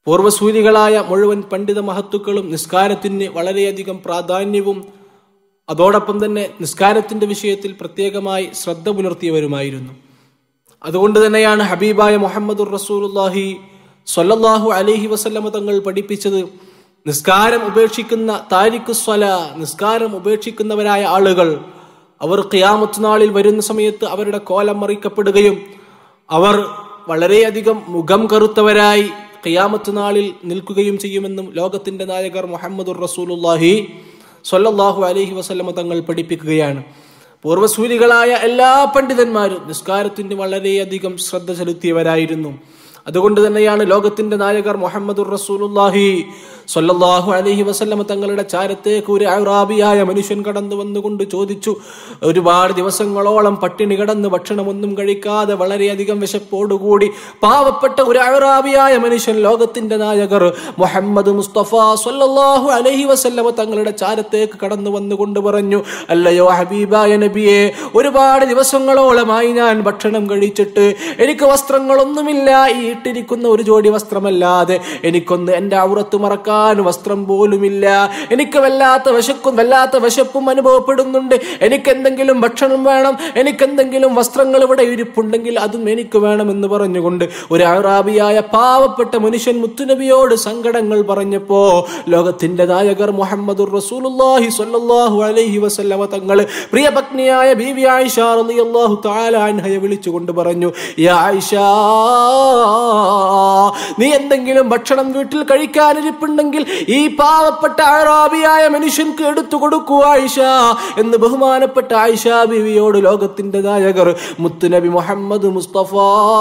പൂർവ്വസൂരികളായ മുഴുവൻ പണ്ഡിത മഹത്തുക്കളും നിസ്കാരത്തിന് വളരെയധികം പ്രാധാന്യവും അതോടൊപ്പം തന്നെ നിസ്കാരത്തിന്റെ വിഷയത്തിൽ പ്രത്യേകമായി ശ്രദ്ധ പുലർത്തിയവരുമായിരുന്നു അതുകൊണ്ട് തന്നെയാണ് ഹബീബായ മുഹമ്മദുർ റസൂലുല്ലാഹി സ്വല്ലല്ലാഹു അലൈഹി വസല്ലമ തങ്ങൾ പഠിപ്പിച്ചത് നിസ്കാരം ഉപേക്ഷിക്കുന്ന താരിഖു സ്വല നിസ്കാരം ഉപേക്ഷിക്കുന്നവരായ ആളുകൾ അവർ ഖിയാമത്ത് നാളിൽ വരുന്ന സമയത്ത് അവരുടെ കോലം മറിക്കപ്പെടുകയും അവർ വളരെയധികം മുഖം കറുത്തവരായി ഖിയാമത്ത് നാളിൽ നിൽക്കുകയും ചെയ്യുമെന്നും ലോകത്തിന്റെ നായകർ മുഹമ്മദുർ റസൂലുല്ലാഹി സ്വല്ലല്ലാഹു അലൈഹി വസല്ലമ തങ്ങൾ പഠിപ്പിക്കുകയാണ് പൂർവ്വസൂരികളായ എല്ലാ പണ്ഡിതന്മാരും നിസ്കാരത്തിന് വളരെയധികം ശ്രദ്ധ ചെലുത്തിയവരായിരുന്നു അതുകൊണ്ട് തന്നെയാണ് ലോകത്തിന്റെ നായകർ മുഹമ്മദുർ റസൂലുല്ലാഹി സ്വല്ലല്ലാഹു അലൈഹി വസല്ലമ തങ്ങളുടെ ചാരത്തേക്ക് ഒരു അറാബിയായ മനുഷ്യൻ കടന്നു വന്നുകൊണ്ട് ചോദിച്ചു ഒരുപാട് ദിവസങ്ങളോളം പട്ടിണി കിടന്ന് ഭക്ഷണമൊന്നും കഴിക്കാതെ വളരെയധികം വിശപ്പോടുകൂടി പാവപ്പെട്ട ഒരു അറാബിയായ മനുഷ്യൻ ലോകത്തിന്റെ നായകർ മുഹമ്മദ് മുസ്തഫ സ്വല്ലല്ലാഹു അലൈഹി വസല്ലമ തങ്ങളുടെ ചാരത്തേക്ക് കടന്നു വന്നുകൊണ്ട് പറഞ്ഞു അല്ലയോ ഹബീബായ നബിയെ ഒരുപാട് ദിവസങ്ങളോളമായി ഞാൻ ഭക്ഷണം കഴിച്ചിട്ട് എനിക്ക് വസ്ത്രങ്ങളൊന്നുമില്ല ഈ ഇട്ടിരിക്കുന്ന ഒരു ജോഡി വസ്ത്രമല്ലാതെ എനിക്കൊന്ന് എന്റെ ഔറത്ത് മറക്കാൻ വസ്ത്രം പോലുമില്ല എനിക്ക് വല്ലാത്ത വിശക്കും വല്ലാത്ത വിശപ്പും അനുഭവപ്പെടുന്നുണ്ട് എനിക്ക് എന്തെങ്കിലും ഭക്ഷണം വേണം എനിക്ക് എന്തെങ്കിലും വസ്ത്രങ്ങൾ ഇവിടെ ഇരിപ്പുണ്ടെങ്കിൽ അതും എനിക്ക് വേണമെന്ന് പറഞ്ഞുകൊണ്ട് ഒരു അറാബിയായ പാവപ്പെട്ട മനുഷ്യൻ മുത്തുനബിയോട് സങ്കടങ്ങൾ പറഞ്ഞപ്പോ ലോകത്തിന്റെ നായകർ മുഹമ്മദുർ റസൂലുള്ളാഹി സ്വല്ലല്ലാഹു അലൈഹി വസല്ലമ തങ്ങൾ പ്രിയ പത്നിയായ ബീവി ആയിഷ റളിയല്ലാഹു തആല അൻഹയെ വിളിച്ചുകൊണ്ട് പറഞ്ഞു യാ ആയിഷ നീ എന്തെങ്കിലും ഭക്ഷണം വീട്ടിൽ കഴിക്കാനിരിപ്പുണ്ടെങ്കിൽ ഈ പാവപ്പെട്ട അറാബിയായ മനുഷ്യൻക്ക് എടുത്തു കൊടുക്കൂ ആയിഷ എന്ന് ബഹുമാനപ്പെട്ട ആയിഷ ബീവിയോട് ലോകത്തിന്റെ നായകർ മുത്തുനബി മുഹമ്മദ് മുസ്തഫ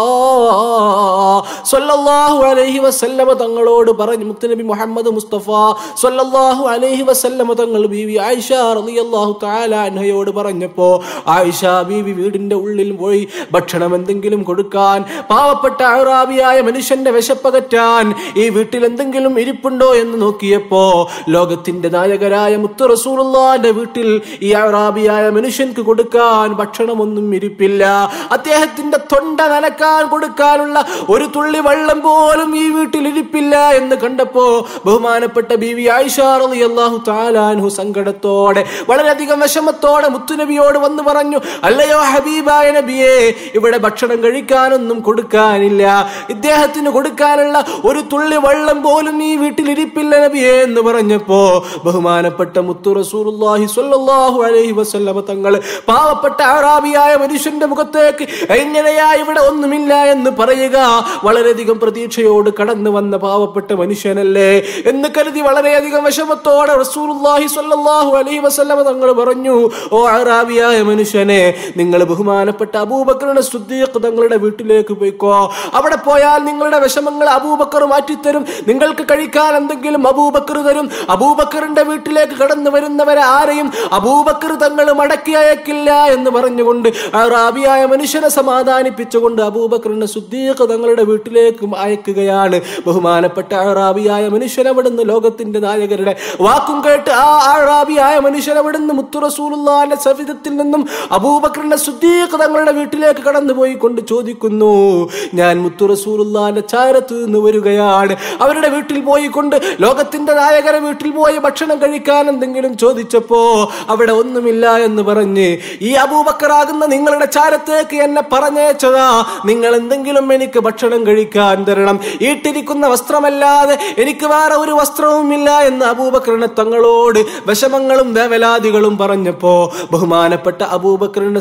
സ്വല്ലല്ലാഹു അലൈഹി വസല്ലമ തങ്ങളോട് പറഞ്ഞു മുത്തുനബി മുഹമ്മദ് മുസ്തഫ സ്വല്ലല്ലാഹു അലൈഹി വസല്ലമ തങ്ങൾ ബീവി ആയിഷ റളിയല്ലാഹു തആല അൻഹയോട് പറഞ്ഞപ്പോ ആയിഷ ബീവി വീടിന്റെ ഉള്ളിൽ പോയി ഭക്ഷണം എന്തെങ്കിലും കൊടുക്കാൻ പാവപ്പെട്ട അറാബിയായ മനുഷ്യന്റെ വിശപ്പകറ്റാൻ ഈ വീട്ടിൽ എന്തെങ്കിലും ഇരിപ്പുണ്ടോ എന്ന് നോക്കിയപ്പോ ലോകത്തിന്റെ നായകരായ മുത്തു റസൂലുള്ളാന്റെ വീട്ടിൽ ഈ അറാബിയായ മനുഷ്യൻക്ക് കൊടുക്കാൻ ഭക്ഷണമൊന്നും ഇരിപ്പില്ല അദ്ദേഹത്തിന്റെ തൊണ്ട നനക്കാൻ കൊടുക്കാനുള്ള ഒരു തുള്ളി വെള്ളം പോലും ഈ വീട്ടിൽ ഇരിപ്പില്ല എന്ന് കണ്ടപ്പോ ബഹുമാനപ്പെട്ട ബീവി ആയിഷ റളിയല്ലാഹു തആലാൻഹു സങ്കടത്തോടെ വളരെയധികം വിഷമത്തോടെ മുത്തുനബിയോട് വന്ന് പറഞ്ഞു അല്ലയോ ഹബീബായ നബിയെ ഇവിടെ ഭക്ഷണം കഴിക്കാനൊന്നും കൊടുക്കാനില്ല ഇദ്ദേഹത്തിന് കൊടുക്കാനുള്ള ഒരു തുള്ളി വെള്ളം പോലും ഈ വീട്ടിൽ ഇരിപ്പില്ല നബിയെ എന്ന് പറഞ്ഞപ്പോ ബഹുമാനപ്പെട്ട മുത്തു റസൂലുള്ളാഹി സ്വല്ലല്ലാഹു അലൈഹി വസല്ലമ തങ്ങൾ പാവപ്പെട്ട അറാബിയായ മനുഷ്യന്റെ മുഖത്തേക്ക് എങ്ങനെയാ ഇവിടെ ഒന്നുമില്ല എന്ന് പറയുക വളരെയധികം പ്രതീക്ഷയോട് കടന്നു വന്ന പാവപ്പെട്ട മനുഷ്യനല്ലേ എന്ന് കരുതി വളരെയധികം വിഷമത്തോടെ റസൂലുള്ളാഹി സ്വല്ലല്ലാഹു അലൈഹി വസല്ലമ തങ്ങൾ പറഞ്ഞു ഓ അറാബിയായ മനുഷ്യനെ നിങ്ങൾ ബഹുമാനപ്പെട്ട അബൂബക്കറിന്റെ സുദ്ദീഖ് തങ്ങളുടെ വീട്ടിലേക്ക് പോയിക്കോ അവിടെ പോയാൽ നിങ്ങളുടെ വിഷമങ്ങൾ അബൂബക്കർ മാറ്റിത്തരും നിങ്ങൾക്ക് കഴിക്കാൻ എന്തെങ്കിലും അബൂബക്കർ തരും അബൂബക്കറിന്റെ വീട്ടിലേക്ക് കടന്നു വരുന്നവരെ ആരെയും അബൂബക്കർ തങ്ങൾ മടക്കി അയക്കില്ല എന്ന് പറഞ്ഞുകൊണ്ട് ആ റാബിയായ മനുഷ്യനെ സമാധാനിപ്പിച്ചുകൊണ്ട് അബൂബക്കറിന്റെ സുദ്ദീഖ് തങ്ങളുടെ വീട്ടിലേക്ക് അയക്കുകയാണ് ബഹുമാനപ്പെട്ട ആ റാബിയായ മനുഷ്യൻ അവിടുന്ന് ലോകത്തിന്റെ നായകരുടെ വാക്കും കേട്ട് ആ ആറാബിയായ മനുഷ്യൻ അവിടുന്ന് മുത്തു റസൂലുള്ളാന്റെ സവിധത്തിൽ നിന്നും അബൂബക്കറിന്റെ സുദ്ദീഖ് തങ്ങളുടെ വീട്ടിലേക്ക് കടന്നു പോയി കൊണ്ട് ചോദിക്കുന്നു ഞാൻ മുത്തു റസൂലുള്ളാന്റെ ചാരത്ത് നിന്ന് വരികയാണ് അവരുടെ വീട്ടിൽ പോയി കൊണ്ട് ലോകത്തിന്റെ നായകരെ വീട്ടിൽ പോയി ഭക്ഷണം കഴിക്കാൻ എന്തെങ്കിലും ചോദിച്ചപ്പോ അവിടെ ഒന്നുമില്ല എന്ന് പറഞ്ഞ് ഈ അബൂബക്കറാകുന്ന നിങ്ങളുടെ ചാരത്തേക്ക് എന്നെ പറഞ്ഞേച്ചതാ നിങ്ങൾ എന്തെങ്കിലും എനിക്ക് ഭക്ഷണം കഴിക്കാൻ തരണം ഈട്ടിരിക്കുന്ന വസ്ത്രമല്ലാതെ എനിക്ക് വേറെ ഒരു വസ്ത്രവുമില്ല എന്ന് അബൂബക്കറിനെ തങ്ങളോട് വിഷമങ്ങളും വേവലാദികളും പറഞ്ഞപ്പോ ബഹുമാനപ്പെട്ട അബൂബക്കറിന്റെ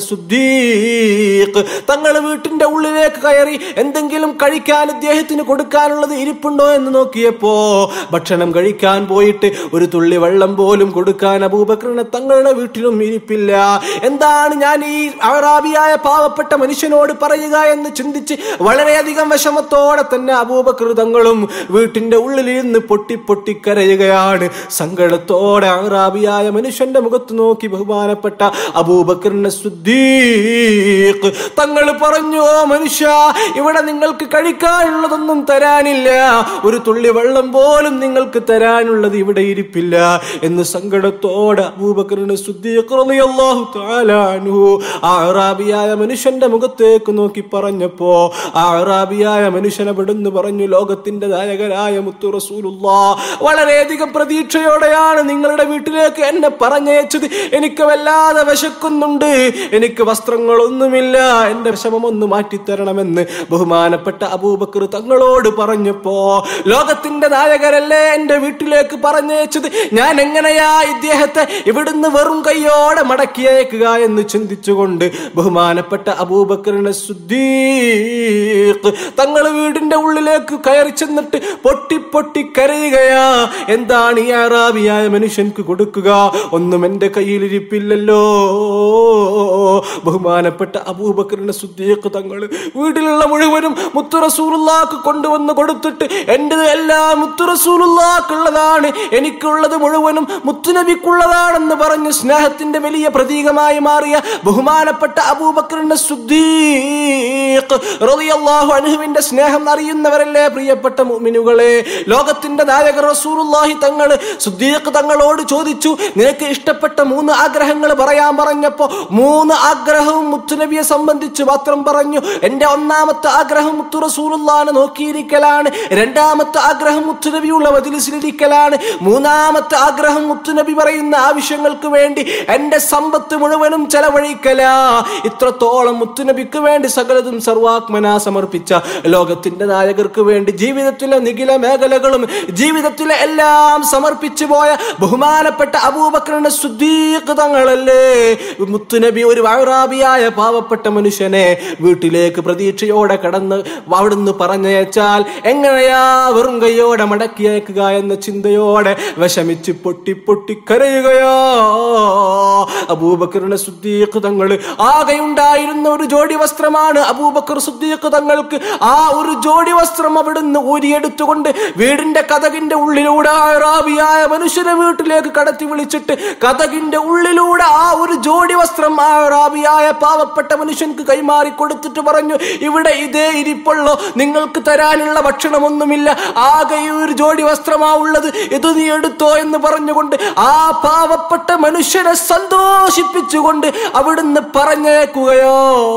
സുദ്ദീഖ് തങ്ങൾ വീട്ടിന്റെ ഉള്ളിലേക്ക് കയറി എന്തെങ്കിലും കഴിക്കാൻ ഇദ്ദേഹത്തിന് കൊടുക്കാനുള്ളത് ഇരിപ്പുണ്ടോ എന്ന് നോക്കിയപ്പോ ഭക്ഷണം കഴിക്കാൻ പോയിട്ട് ഒരു തുള്ളി വെള്ളം പോലും കൊടുക്കാൻ അബൂബക്കറിനെ തങ്ങളുടെ വീട്ടിലും ഇരിപ്പില്ല എന്താണ് ഞാൻ ഈ അറാബിയായ പാവപ്പെട്ട മനുഷ്യനോട് പറയുക എന്ന് ചിന്തിച്ച് വളരെയധികം വിഷമത്തോടെ തന്നെ അബൂബക്കർ തങ്ങളും വീട്ടിന്റെ ഉള്ളിൽ ഇരുന്ന് പൊട്ടി പൊട്ടി കരയുകയാണ് സങ്കടത്തോടെ അറാബിയായ മനുഷ്യന്റെ മുഖത്ത് നോക്കി ബഹുമാനപ്പെട്ട അബൂബക്കറിന്റെ സുദ്ദീഖ് തങ്ങൾ പറഞ്ഞു ഓ മനുഷ്യ ഇവിടെ നിങ്ങൾക്ക് കഴിക്കാനുള്ളതൊന്നും തരാനില്ല ഒരു തുള്ളി വെള്ളം പോലും നിങ്ങൾക്ക് തരാനുള്ളത് ഇവിടെ ഇരിപ്പില്ല എന്ന് സങ്കടത്തോടെ അബൂബക്കറിന് ആ അറാബിയായ മനുഷ്യന്റെ മുഖത്തേക്ക് നോക്കി പറഞ്ഞപ്പോ ആ അറാബിയായ മനുഷ്യനെ വിടുന്നു പറഞ്ഞു ലോകത്തിന്റെ നായകനായ മുത്തു റസൂലുള്ള വളരെയധികം പ്രതീക്ഷയോടെയാണ് നിങ്ങളുടെ വീട്ടിലേക്ക് എന്നെ പറഞ്ഞയച്ചത് എനിക്ക് വല്ലാതെ വിശക്കുന്നുണ്ട് എനിക്ക് വസ്ത്രങ്ങളൊന്നുമില്ല എന്റെ വിഷമം ഒന്ന് മാറ്റിത്തരണമെന്ന് ബഹുമാനപ്പെട്ട അബൂബക്കർ തങ്ങളോട് പറഞ്ഞപ്പോ ലോകത്തിന്റെ നായകരല്ലേ എന്റെ വീട്ടിലേക്ക് പറഞ്ഞയച്ചത് ഞാൻ എങ്ങനെയാ ഇദ്ദേഹത്തെ ഇവിടുന്ന് വെറും കൈയോടെ മടക്കിയേക്കുക എന്ന് ചിന്തിച്ചുകൊണ്ട് ബഹുമാനപ്പെട്ട അബൂബക്കറിനെ സുദ്ദീഖ് തങ്ങൾ വീടിന്റെ ഉള്ളിലേക്ക് കയറി ചെന്നിട്ട് പൊട്ടി പൊട്ടി കരയുകയാ എന്താണ് ഈ അറാബിയായ മനുഷ്യൻക്ക് കൊടുക്കുക ഒന്നും എന്റെ കയ്യിലിരിപ്പില്ലല്ലോ ബഹുമാനപ്പെട്ട അബൂബക്കറിന്റെ സുദ്ദീഖ് തങ്ങൾ വീട്ടിലുള്ള മുഴുവനും മുത്തുറസൂലുള്ളാക്ക് കൊണ്ടുവന്ന് കൊടുത്തിട്ട് എന്റേത് എല്ലാം മുത്തുറസൂലുള്ളാക്കുള്ളതാണ് എനിക്കുള്ളത് മുഴുവനും മുത്തുനബിക്കുള്ളതാണെന്ന് പറഞ്ഞ് സ്നേഹത്തിന്റെ വലിയ പ്രതീകമായി മാറിയ ബഹുമാനപ്പെട്ട അബൂബക്കറിന്റെ സുദ്ദീഖ് റളിയല്ലാഹു അൻഹുവിന്റെ സ്നേഹം അറിയുന്നവരല്ലേ പ്രിയപ്പെട്ട മുഅ്മിനുകളെ ലോകത്തിന്റെ നായകർ റസൂലുള്ളാഹി തങ്ങൾ സുദ്ദീഖ് തങ്ങളോട് ചോദിച്ചു നിനക്ക് ഇഷ്ടപ്പെട്ട മൂന്ന് ആഗ്രഹങ്ങൾ പറയാൻ പറഞ്ഞപ്പോ മൂന്ന് ആഗ്രഹവും മുത്തുനബിയെ സംബന്ധിച്ച് മാത്രം പറഞ്ഞു എന്റെ ഒന്നാമത്തെ ആഗ്രഹം മുത്തു റസൂലുള്ളാനെ നോക്കിയിരിക്കലാണ് രണ്ടാമത്തെ ആഗ്രഹം മുത്തുനബിയുള്ള മജിലിസിലിരിക്കലാണ് മൂന്നാമത്തെ ആഗ്രഹം മുത്തുനബി പറയുന്ന ആവശ്യങ്ങൾക്ക് വേണ്ടി എന്റെ സമ്പത്ത് മുഴുവനും ചെലവഴിക്കലാ ഇത്രത്തോളം മുത്തുനബിക്ക് വേണ്ടി സകലതും സർവാത്മന സമർപ്പിച്ച ലോകത്തിന്റെ നായകർക്ക് വേണ്ടി ജീവിതത്തിലെ നിഖില മേഖലകളും ജീവിതത്തിലെ എല്ലാം സമർപ്പിച്ചു പോയ ബഹുമാനപ്പെട്ട അബൂബക്കറിന്റെ സുദ്ദീഖ് തങ്ങളല്ലേ മുത്തുനബി ഒരു വഴറാബിയായ പാവപ്പെട്ട മനുഷ്യനെ വീട്ടിലേക്ക് പ്രതീക്ഷയോടെ കടന്ന് അവിടുന്ന് പറഞ്ഞയച്ചാൽ എങ്ങനെയാ വെറും കൈയോടെ മടക്കിയേക്കുക എന്ന ചിന്തയോടെ വിഷമിച്ച് പൊട്ടി പൊട്ടി കരയുകയോ അബൂബക്കറിന്റെ സുദ്ദീഖ് തങ്ങൾ ആകെയുണ്ടായിരുന്ന ഒരു ജോഡി വസ്ത്രമാണ് അബൂബക്കർ സുദ്ദീഖ് തങ്ങൾക്ക് ആ ഒരു ജോഡി വസ്ത്രം അവിടുന്ന് ഊരിയെടുത്തുകൊണ്ട് വീടിന്റെ കഥകിന്റെ ഉള്ളിലൂടെ ആ റാബിയായ മനുഷ്യനെ വീട്ടിലേക്ക് കടത്തി വിളിച്ചിട്ട് കഥകിന്റെ ഉള്ളിലൂടെ ആ ഒരു ജോഡി വസ്ത്രം ആ റാബിയായ പാവപ്പെട്ട മനുഷ്യൻക്ക് കൈമാറി കൊടുത്തിട്ട് പറഞ്ഞു ഇവിടെ ഇതേ ഇരിപ്പുള്ളോ നിങ്ങൾക്ക് തരാനുള്ള ഭക്ഷണമൊന്നുമില്ല ആകെ ഈ ഒരു ജോഡി വസ്ത്രമാ ഉള്ളത് ഇത് നീ എടുത്തോ എന്ന് പറഞ്ഞുകൊണ്ട് ആ പാവപ്പെട്ട മനുഷ്യനെ സന്തോഷിപ്പിച്ചുകൊണ്ട് അവിടുന്ന് പറഞ്ഞേക്കുകയോ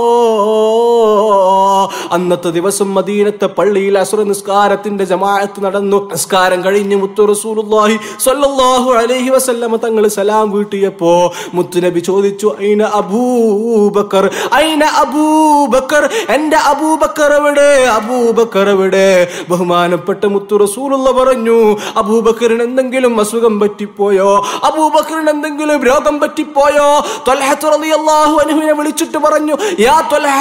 അന്നത്തെ ദിവസം മദീനത്തെ പള്ളിയിൽ അസുര നിസ്കാരത്തിന്റെ ജമാഅത്ത് നടന്നു നിസ്കാരം കഴിഞ്ഞ് മുത്തു റസൂലുള്ളാഹി സ്വല്ലല്ലാഹു അലൈഹി വസല്ലമ തങ്ങൾ സലാം വീട്ടിയപ്പോ മുത്തുനബി ചോദിച്ചു ഐന അബൂബക്കർ ഐന അബൂബക്കർ എന്റെ അബൂബക്കർ എവിടെ അബൂബക്കർ എവിടെ ബഹുമാനപ്പെട്ട മുത്തു റസൂലുള്ള പറഞ്ഞു അബൂബക്കറിന് എന്തെങ്കിലും അസുഖം പറ്റിപ്പോയോ അബൂബക്കറിന് എന്തെങ്കിലും രോഗം പറ്റിപ്പോയോ ത്വൽഹത്ത് റളിയല്ലാഹു അൻഹുവിനെ വിളിച്ചിട്ട് പറഞ്ഞു യാ ത്വൽഹ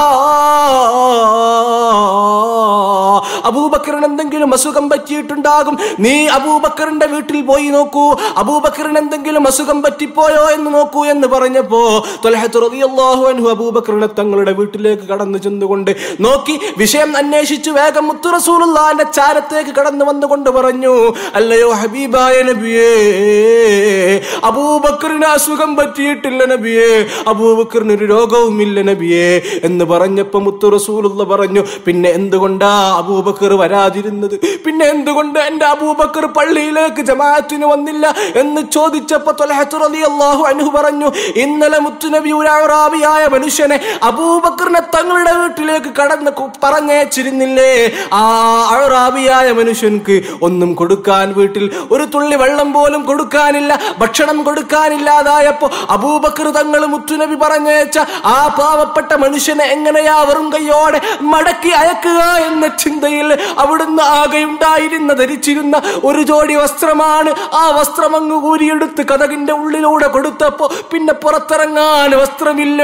അബൂബക്കറിന് എന്തെങ്കിലും അസുഖം പറ്റിയിട്ടുണ്ടാകും നീ അബൂബക്കറിന്റെ വീട്ടിൽ പോയി നോക്കൂ അബൂബക്കറിന് എന്തെങ്കിലും അസുഖം പറ്റിപ്പോയോ എന്ന് നോക്കൂ എന്ന് പറഞ്ഞപ്പോ ത്വൽഹത്ത് റളിയല്ലാഹു അൻഹു അബൂബക്കറിനെ തങ്ങളുടെ വീട്ടിലേക്ക് കടന്നു ചെന്നുകൊണ്ട് നോക്കി വിഷയം അന്വേഷിച്ചു വേഗം മുത്തു റസൂലുള്ളാന്റെ ചാരത്തേക്ക് കടന്നു വന്നുകൊണ്ട് പറഞ്ഞു അല്ലയോ ഹബീബായ നബിയേ അബൂബക്കറിന് അസുഖം പറ്റിയിട്ടില്ല നബിയേ അബൂബക്കറിന് ഒരു രോഗവുമില്ല നബിയേ എന്ന് പറഞ്ഞപ്പോ മുത്തു റസൂലുള്ള പറഞ്ഞു പിന്നെ എന്തുകൊണ്ടാ അബൂബക്കർ വരാതിരുന്നത് പിന്നെ എന്തുകൊണ്ട് എന്റെ അബൂബക്കർ പള്ളിയിലേക്ക് ജമാഅത്തിന് വന്നില്ല എന്ന് ചോദിച്ചപ്പോ ത്വൽഹത്ത് റളിയല്ലാഹു അൻഹു പറഞ്ഞു ഇന്നലെ മുത്തുനബി ഒരു അറാബിയായ മനുഷ്യനെ അബൂബക്കറിനെ തങ്ങളുടെ വീട്ടിലേക്ക് കടന്ന് കു- പറഞ്ഞയച്ചിരുന്നില്ലേ ആ അറാബിയായ മനുഷ്യൻക്ക് ഒന്നും കൊടുക്കാൻ വീട്ടിൽ ഒരു തുള്ളി വെള്ളം പോലും കൊടുക്കാനില്ല ഭക്ഷണം കൊടുക്കാനില്ലാതായപ്പോ അബൂബക്കർ തങ്ങൾ മുത്തുനബി പറഞ്ഞയച്ച ആ പാവപ്പെട്ട മനുഷ്യനെ എങ്ങനെയാ വെറും കൈയോടെ മടക്കി അയക്കുക എന്ന ചിന്തയിൽ അവിടുന്ന് ആകെയുണ്ടായിരുന്ന ധരിച്ചിരുന്ന ഒരു ജോഡി വസ്ത്രമാണ് ആ വസ്ത്രം അങ്ങ് ഊരിയെടുത്ത് കഥകിന്റെ ഉള്ളിലൂടെ കൊടുത്തപ്പോ പിന്നെ പുറത്തിറങ്ങാൻ വസ്ത്രമില്ല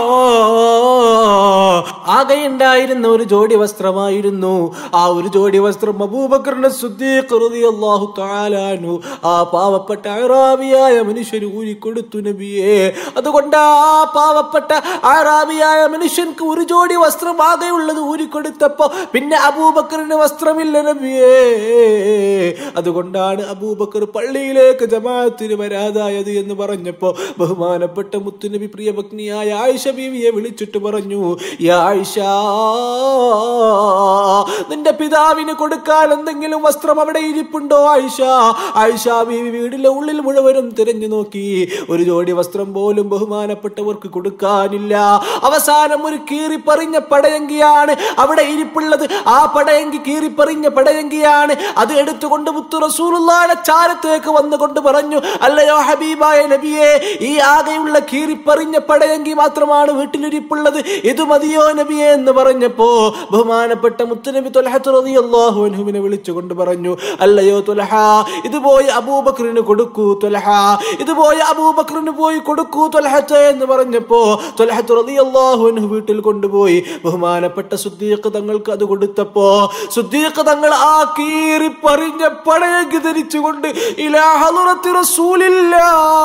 ആകെയുണ്ടായിരുന്ന ഒരു ജോഡി വസ്ത്രമായിരുന്നു ആ ഒരു ജോഡി വസ്ത്രം അബൂബക്കറിന്റെ സുദ്ദീഖ് റളിയല്ലാഹു തആല അൻഹു ആ പാവപ്പെട്ട അറാബിയായ മനുഷ്യന് ഊരിക്കൊടുത്തു നബിയെ അതുകൊണ്ട് ആ പാവപ്പെട്ട അറാബിയായ മനുഷ്യൻക്ക് ഒരു ജോഡി വസ്ത്രം ആകെയുള്ളത് ഊരിക്കൊടുത്തപ്പോ പിന്നെ അബൂ അബൂബക്കറിന് വസ്ത്രമില്ല നബിയേ അതുകൊണ്ടാണ് അബൂബക്കർ പള്ളിയിലേക്ക് ജമാഅത്തിന് വരാതായത് എന്ന് പറഞ്ഞപ്പോ ബഹുമാനപ്പെട്ട മുത്തുനബി പ്രിയഭഗ്നിയായ ആയിഷ ബീവിയെ വിളിച്ചിട്ട് പറഞ്ഞു യാ ആയിഷ നിന്റെ പിതാവിന് കൊടുക്കാൻ എന്തെങ്കിലും വസ്ത്രം അവിടെ ഇരിപ്പുണ്ടോ ആയിഷ ആയിഷ ബീവി വീടിലെ ഉള്ളിൽ മുഴുവനും തിരഞ്ഞു നോക്കി ഒരു ജോഡി വസ്ത്രം പോലും ബഹുമാനപ്പെട്ടവർക്ക് കൊടുക്കാനില്ല അവസാനം ഒരു കീറിപ്പറിഞ്ഞ പടയങ്കിയാണ് അവിടെ ഇരിപ്പുള്ളത് ആ പടയങ്കി കീറിപ്പറിഞ്ഞ പടയങ്കിയാണ് അത് എടുത്തുകൊണ്ട് മുത്തു റസൂലുള്ളാടെ ചാരത്തേക്ക് വന്നുകൊണ്ട് പറഞ്ഞു അല്ലയോ ഹബീബായ നബിയെ ഈ ആകെയുള്ള കീറിപ്പറിഞ്ഞ പടയങ്കി മാത്രമാണ് വീട്ടിലിരിപ്പുള്ളത് ഇത് മതിയോ നബിയെ എന്ന് പറഞ്ഞപ്പോ ബഹുമാനപ്പെട്ട മുത്തുനബി തൊലഹത്ത് റളിയല്ലാഹു അൻഹുവിനെ വിളിച്ചുകൊണ്ട് പറഞ്ഞു അല്ലയോ തൊലഹ ഇത് പോയി അബൂബക്കറിന് കൊടുക്കൂ തൊലഹ ഇത് പോയി അബൂബക്കറിന് പോയി കൊടുക്കൂ തൊലഹത്ത് എന്ന് പറഞ്ഞപ്പോ തൊലഹത്ത് റളിയല്ലാഹു അൻഹു വീട്ടിൽ കൊണ്ടുപോയി ബഹുമാനപ്പെട്ട സുദ്ദീഖ് തങ്ങൾക്ക് അത് കൊടുത്തപ്പോ സുദ്ദീഖ് തങ്ങൾ ആ കീറി പറഞ്ഞ പടയങ്കി ധരിച്ചുകൊണ്ട് ഇലാ ഹളറത്തി റസൂലില്ലാ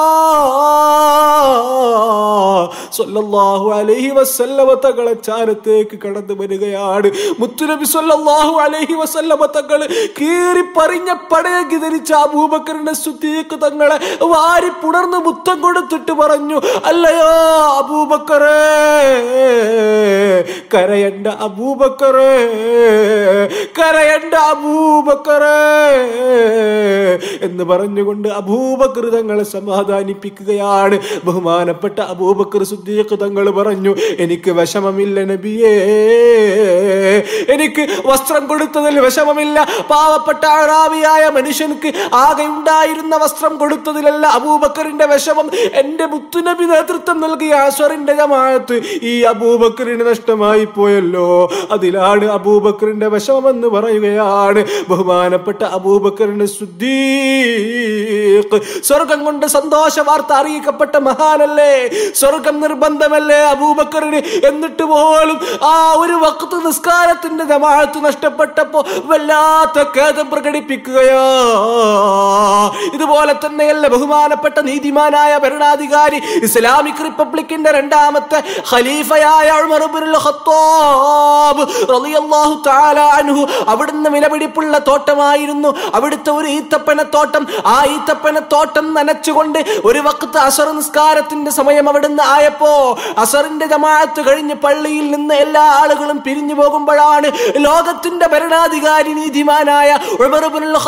സ്വല്ലല്ലാഹു അലൈഹി വസല്ലമ തങ്ങളെ ചാരത്തേക്ക് കടന്നു വരികയാണ് മുത്തുനബി സ്വല്ലല്ലാഹു അലൈഹി വസല്ലമ തങ്ങൾ കീറി പറഞ്ഞ പടയങ്കി ധരിച്ച അബൂബക്കറിന്റെ സുദ്ദീഖ് തങ്ങളെ വാരി പുണർന്ന് മുത്തം കൊടുത്തിട്ട് പറഞ്ഞു അല്ലയോ അബൂബക്കറേ കരയണ്ട അബൂബക്കറേ കരയണ്ട അബൂബക്കറേ എന്ന് പറഞ്ഞുകൊണ്ട് അബൂബക്കർ തങ്ങളെ സമാധാനിപ്പിക്കുകയാണ് ബഹുമാനപ്പെട്ട അബൂബക്കർ സുദ്ദീഖ് തങ്ങൾ പറഞ്ഞു എനിക്ക് വിഷമമില്ല നബിയേ എനിക്ക് വസ്ത്രം കൊടുത്തതിൽ വിഷമമില്ല പാവപ്പെട്ട അറാബിയായ മനുഷ്യർക്ക് ആകെ ഉണ്ടായിരുന്ന വസ്ത്രം കൊടുത്തതിലല്ല അബൂബക്കറിന്റെ വിഷമം എന്റെ മുത്തുനബി നേതൃത്വം നൽകിയ അസറിന്റെ ജമാഅത്ത് ഈ അബൂബക്കറിന് നഷ്ടമായി പോയല്ലോ അതിലാണ് അബൂബക്കറിന്റെ വിഷമമെന്ന് പറയുകയാണ് ബഹുമാനപ്പെട്ട അബൂബക്കറിന്റെ സുദ്ദീഖ് സ്വർഗം കൊണ്ട് സന്തോഷ വാർത്ത അറിയിക്കപ്പെട്ട മഹാനല്ലേ സ്വർഗം നിർബന്ധമല്ലേ അബൂബക്കറിന് എന്നിട്ട് പോലും ആ ഒരു വക്ത് നിസ്കാരത്തിന്റെ ജമാഅത്ത് നഷ്ടപ്പെട്ടപ്പോ വല്ലാത്ത ഖേദം പ്രകടിപ്പിക്കുകയോ ഇതുപോലെ തന്നെയല്ല ബഹുമാനപ്പെട്ട നീതിമാനായ ഭരണാധികാരി ഇസ്ലാമിക് റിപ്പബ്ലിക്കിന്റെ രണ്ടാമത്തെ ഖലീഫയായ ഉമർ ഇബ്നുൽ ഖത്താബ് റളിയല്ലാഹു തആല അൻഹു അവിടുന്ന് വിലപിടിപ്പുള്ള തോട്ടമായിരുന്നു അവിടുത്തെ ഒരു ഈത്തപ്പനത്തോട്ടം ആ ഈത്തപ്പനത്തോട്ടം നനച്ചുകൊണ്ട് ഒരു വക്ത് അസർ നിസ്കാരത്തിന്റെ സമയം അവിടുന്ന് ആയപ്പോ അസറിന്റെ ജമാഅത്ത് കഴിഞ്ഞ് പള്ളിയിൽ നിന്ന് എല്ലാ ആളുകളും പിരിഞ്ഞു പോകുമ്പോഴാണ് ലോകത്തിന്റെ ഭരണാധികാരി നീതിമാനായ ഉമർ ഇബ്നുൽ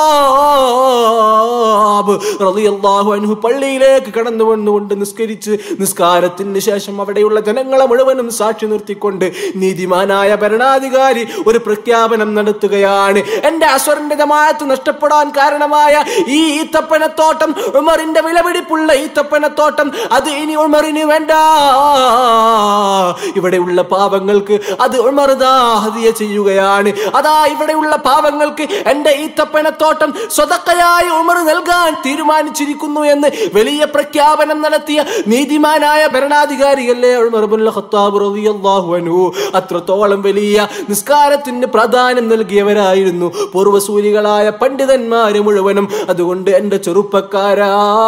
ഖത്താബ് റളിയല്ലാഹു അൻഹു പള്ളിയിലേക്ക് കടന്നു വന്നുകൊണ്ട് നിസ്കരിച്ച് നിസ്കാരത്തിന് ശേഷം അവിടെയുള്ള ജനങ്ങളെ മുഴുവനും സാക്ഷി നിർത്തിക്കൊണ്ട് നീതിമാനായ ഭരണാധികാരി ഒരു പ്രഖ്യാപനം നടത്തുകയാണ് എന്റെ അസ്വറിന്റെ ജമാഅത്ത് നഷ്ടപ്പെടാൻ കാരണമായ ഈ ഈത്തപ്പനത്തോട്ടം ഉമറിന്റെ വിലപിടിപ്പുള്ള ഈത്തപ്പനത്തോട്ടം അത് ഇനി ഉമറിന് വേണ്ട ഇവിടെയുള്ള പാവങ്ങൾക്ക് അത് ഉമർദാ ഹദിയ ചെയ്യുകയാണ് അതാ ഇവിടെയുള്ള പാവങ്ങൾക്ക് എന്റെ ഈത്തപ്പനത്തോട്ടം സ്വതക്കയായി ഉമർ നൽകാൻ തീരുമാനിച്ചിരിക്കുന്നു എന്ന് വലിയ പ്രഖ്യാപനം നടത്തിയ നീതിമാനായ ഭരണാധികാരിയല്ലേ ഉമർ ഇബ്നുൽ ഖത്താബ് റളിയല്ലാഹു അൻഹു അത്രത്തോളം വലിയ നിസ്കാരത്തിന് പ്രാധാന്യം നൽകിയവരായിരുന്നു പൂർവസൂരികളായ പണ്ഡിതന്മാര് മുഴുവനും അതുകൊണ്ട് എന്റെ ചെറുപ്പക്കാരാ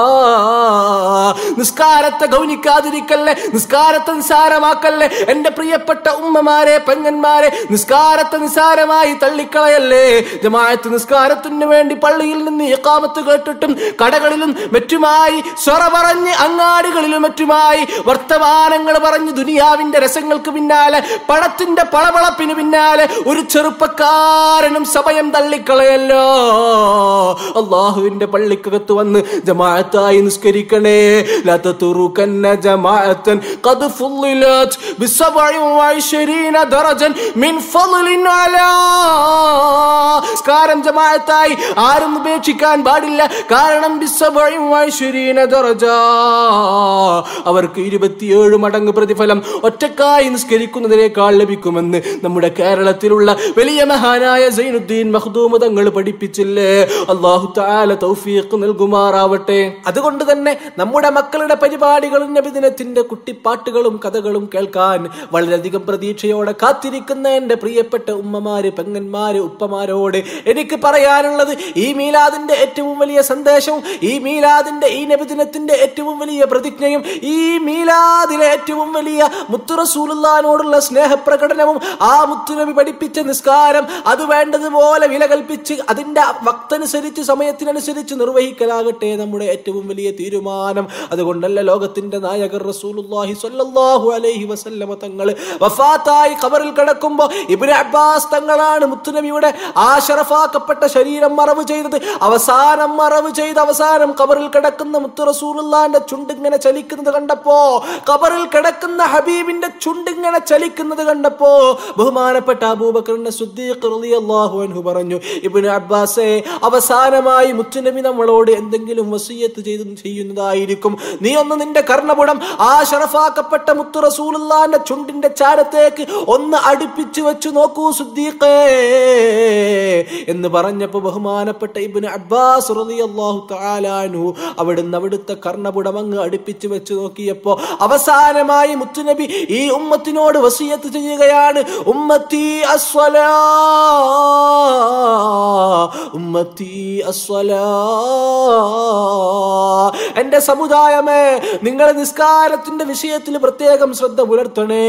നിസ്കാരത്തെ ഗൗനിക്കാതിരിക്കല്ലേ നിസ്കാരത്തെ നിസാരമാക്കല്ലേ എന്റെ പ്രിയപ്പെട്ട ഉമ്മമാരെ പെങ്ങന്മാരെ നിസ്കാരത്തെ നിസാരമായി തള്ളിക്കളയല്ലേ ജമാഅത്ത് നിസ്കാരത്തിന് വേണ്ടി പള്ളിയിൽ നിന്ന് ഇഖാമത്ത് കേട്ടിട്ടും കടകളിലും മറ്റുമായി സ്വറ പറഞ്ഞ് അങ്ങാടികളിലും മറ്റുമായി വർത്തമാനങ്ങൾ പറഞ്ഞ് ദുനിയാവിന്റെ രസങ്ങൾക്ക് പിന്നാലെ പണത്തിന്റെ പളപളപ്പിന് പിന്നാലെ ഒരു ചെറുപ്പക്കാരനും സമയം തള്ളിക്കളയല്ലോ അള്ളാഹുവിന്റെ പള്ളിക്കകത്ത് വന്ന് ജമാഅത്തായി നിസ്കരിക്കണേ لا تتركن جماعة قد فضلت بسبع وعشرين درجا من فضل على സ്കാരം ജമാഅത്തായി ആരും ഉപേക്ഷിക്കാൻ പാടില്ല കാരണം ബിസ്സബഇ വഅശ്രീന ദറജ അവർക്ക് ഇരുപത്തിയേഴ് മടങ്ങ് പ്രതിഫലം ഒറ്റക്കായി നിസ്കരിക്കുന്നതിനേക്കാൾ ലഭിക്കുമെന്ന് നമ്മുടെ കേരളത്തിലുള്ള വലിയ മഹാനായ സൈനുദ്ദീൻ മഖ്ദൂം തങ്ങൾ പഠിപ്പിച്ചില്ലേ അള്ളാഹു അള്ളാഹു താല തൗഫീഖ് നൽകുമാറാവട്ടെ അതുകൊണ്ട് തന്നെ നമ്മുടെ മക്കളുടെ പരിപാടികളും നബിദിനത്തിന്റെ കുട്ടിപ്പാട്ടുകളും കഥകളും കേൾക്കാൻ വളരെയധികം പ്രതീക്ഷയോടെ കാത്തിരിക്കുന്ന എന്റെ പ്രിയപ്പെട്ട ഉമ്മമാര് പെങ്ങന്മാര് ഉപ്പമാരോട് എനിക്ക് പറയാനുള്ളത് ഈ മീലാദിന്റെ ഏറ്റവും വലിയ സന്ദേശവും ഈ മീലാദിന്റെ ഈ നബിദിനത്തിന്റെ ഏറ്റവും വലിയ പ്രതിജ്ഞയും ഈ മീലാദിലെ ഏറ്റവും വലിയ മുത്തുറസൂലുള്ളാനോടുള്ള സ്നേഹപ്രകടനവും ആ മുത്തുനബി പഠിപ്പിച്ച നിസ്കാരം അത് വേണ്ടതുപോലെ വില കൽപ്പിച്ച് അതിന്റെ വക്തനുസരിച്ച് സമയത്തിനനുസരിച്ച് നിർവഹിക്കലാകട്ടെ നമ്മുടെ ഏറ്റവും വലിയ തീരുമാനം അതുകൊണ്ടല്ല ലോകത്തിന്റെ നായകർ റസൂലുള്ളാഹി സ്വല്ലല്ലാഹു അലൈഹി വസല്ലമ തങ്ങൾ വഫാത്തായി ഖബറിൽ കിടക്കുമ്പോൾ ഇബ്നു അബ്ബാസ് തങ്ങളാണ് മുത്തുനബിയുടെ ആ ശറഫാക്കപ്പെട്ട ശരീരം മറവ് ചെയ്തത് അവസാനം മറവ് ചെയ്ത് അവസാനം ഖബറിൽ കിടക്കുന്ന മുത്തു റസൂലുള്ളാന്റെ ചുണ്ടിങ്ങനെ ചലിക്കുന്നത് കണ്ടപ്പോ ഖബറിൽ കിടക്കുന്ന ഹബീബിന്റെ ചുണ്ടിങ്ങനെ ചലിക്കുന്നത് കണ്ടപ്പോ ബഹുമാനപ്പെട്ട അബൂബക്കറിന്റെ സുദ്ദീഖ് റളിയല്ലാഹു അൻഹു പറഞ്ഞു ഇബ്നു അബ്ബാസേ അവസാനമായി മുത്തുനബി നമ്മളോട് എന്തെങ്കിലും വസിയത്ത് ചെയ്ത് ചെയ്യുന്നതായിരിക്കും നീ ഒന്ന് നിന്റെ കർണപുടം ആ ഷറഫാക്കപ്പെട്ട മുത്തു റസൂലുള്ളാന്റെ ചുണ്ടിന്റെ ചാരത്തേക്ക് ഒന്ന് അടുപ്പിച്ചു വെച്ചു നോക്കൂ സുദ്ദീഖേ എന്ന് പറഞ്ഞപ്പോ ബഹുമാനപ്പെട്ട ഇബ്നു അബ്ബാസ് റളിയല്ലാഹു തആല അൻഹു അവിടുന്ന് അവിടുത്തെ കർണപുടം അങ്ങ് അടുപ്പിച്ചു വെച്ച് നോക്കിയപ്പോ അവസാനമായി മുത്തുനബി ഈ ഉമ്മത്തിനോട് വസിയത്ത് ചെയ്യുകയാണ് ഉമ്മത്തി അസ്വലാ ഉമ്മത്തി അസ്വലാ എന്റെ സമുദായമേ നിങ്ങളുടെ നിസ്കാരത്തിന്റെ വിഷയത്തിൽ പ്രത്യേകം ശ്രദ്ധ പുലർത്തണേ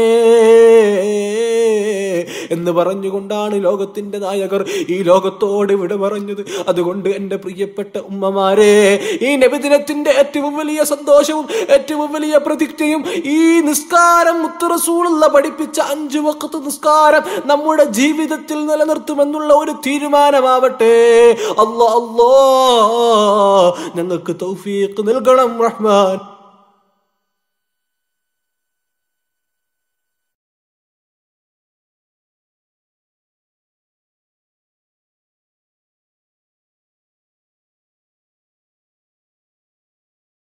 എന്ന് പറഞ്ഞുകൊണ്ടാണ് ലോകത്തിന്റെ നായകർ ഈ ലോകത്തോട് വിട പറഞ്ഞത് അതുകൊണ്ട് എന്റെ പ്രിയപ്പെട്ട ഉമ്മമാരെ ഈ നബിദിനത്തിന്റെ ഏറ്റവും വലിയ സന്തോഷവും ഏറ്റവും വലിയ പ്രതിജ്ഞയും ഈ നിസ്കാരം മുത്തുറസൂളുള്ള പഠിപ്പിച്ച അഞ്ചു വക്കത്ത് നിസ്കാരം നമ്മുടെ ജീവിതത്തിൽ നിലനിർത്തുമെന്നുള്ള ഒരു തീരുമാനമാവട്ടെ അല്ലാ അല്ലാ ഞങ്ങൾക്ക് തൗഫീഖ് നൽകണം റഹ്മാൻ